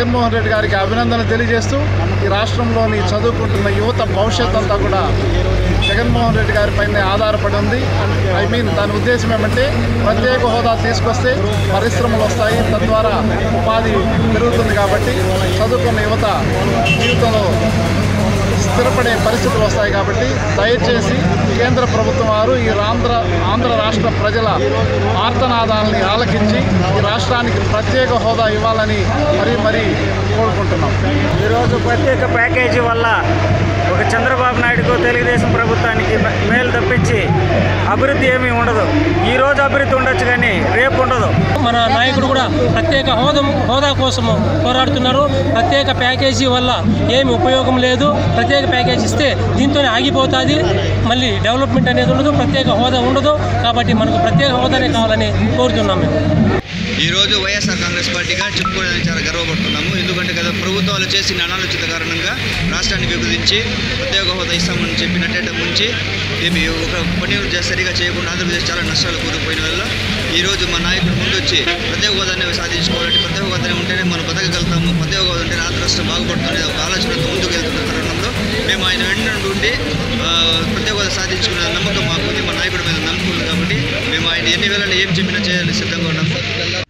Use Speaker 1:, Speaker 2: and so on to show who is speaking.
Speaker 1: జగన్మోహన్ రెడ్డి గారికి అభినందనలు తెలియజేస్తూ ఈ రాష్ట్రంలోని చదువుకుంటున్న యువత భవిష్యత్ అంతా కూడా జగన్మోహన్ రెడ్డి గారి పైన ఆధారపడి ఉంది ఐ మీన్ దాని ఉద్దేశం ఏమంటే ప్రత్యేక హోదా తీసుకొస్తే పరిశ్రమలు వస్తాయి తద్వారా ఉపాధి పెరుగుతుంది కాబట్టి చదువుకున్న యువత జీవితంలో స్థిరపడే పరిస్థితులు వస్తాయి కాబట్టి దయచేసి కేంద్ర ప్రభుత్వం వారు ఈ ఆంధ్ర ఆంధ్ర రాష్ట్ర ప్రజల ఆర్తనాదాలని ఆలకించి ఈ రాష్ట్రానికి ప్రత్యేక హోదా ఇవ్వాలని మరీ మరీ కోరుకుంటున్నాం
Speaker 2: ఈరోజు ప్రత్యేక ప్యాకేజీ వల్ల ఒక చంద్రబాబు నాయుడుకు తెలుగుదేశం ప్రభుత్వానికి మే- మేలు తప్పించి అభివృద్ధి ఏమీ ఉండదు ఈ రోజు అభివృద్ధి ఉండొచ్చు కానీ రేపు ఉండదు
Speaker 3: మన నాయకుడు కూడా ప్రత్యేక హోదా హోదా కోసం పోరాడుతున్నారు ప్రత్యేక ప్యాకేజీ వల్ల ఏమి ఉపయోగం లేదు ప్రత్యేక ప్యాకేజీ ఇస్తే దీంతోనే ఆగిపోతుంది మళ్ళీ డెవలప్మెంట్ అనేది ఉండదు ప్రత్యేక హోదా ఉండదు కాబట్టి మనకు ప్రత్యేక హోదానే కావాలని కోరుతున్నాం మేము
Speaker 4: ఈరోజు వైఎస్ఆర్ కాంగ్రెస్ పార్టీగా చెప్పుకోవడానికి చాలా గర్వపడుతున్నాము ఎందుకంటే గత ప్రభుత్వాలు చేసిన అనాలోచిత కారణంగా రాష్ట్రాన్ని విభజించి ప్రత్యేక హోదా ఇస్తామని చెప్పినట్టే ముంచి ఏమి ఒక పని సరిగా చేయకుండా ఆంధ్రప్రదేశ్ చాలా నష్టాలు కూరుకుపోయిన వల్ల ఈరోజు మా నాయకుడు ముందు వచ్చి ప్రత్యేక హోదాన్ని సాధించుకోవాలంటే ప్రత్యేక హోదానే ఉంటేనే మనం బతకగలుగుతాము ప్రత్యేక హోదా ఉంటేనే ఆంధ్ర రాష్ట్రం బాగుపడుతుంది ఒక ఆలోచనతో ముందుకు వెళ్తున్న తరుణంలో మేము ఆయన వెంట ఉండి ఆ, ప్రత్యేక హోదా సాధించుకున్న నమ్మకం మాకు ఉంది మా నాయకుడి మీద నమ్మకం ఉంది కాబట్టి మేము ఆయన ఎన్ని వేళలు ఏం చెప్పినా చేయాలని సిద్ధంగా ఉన్నాము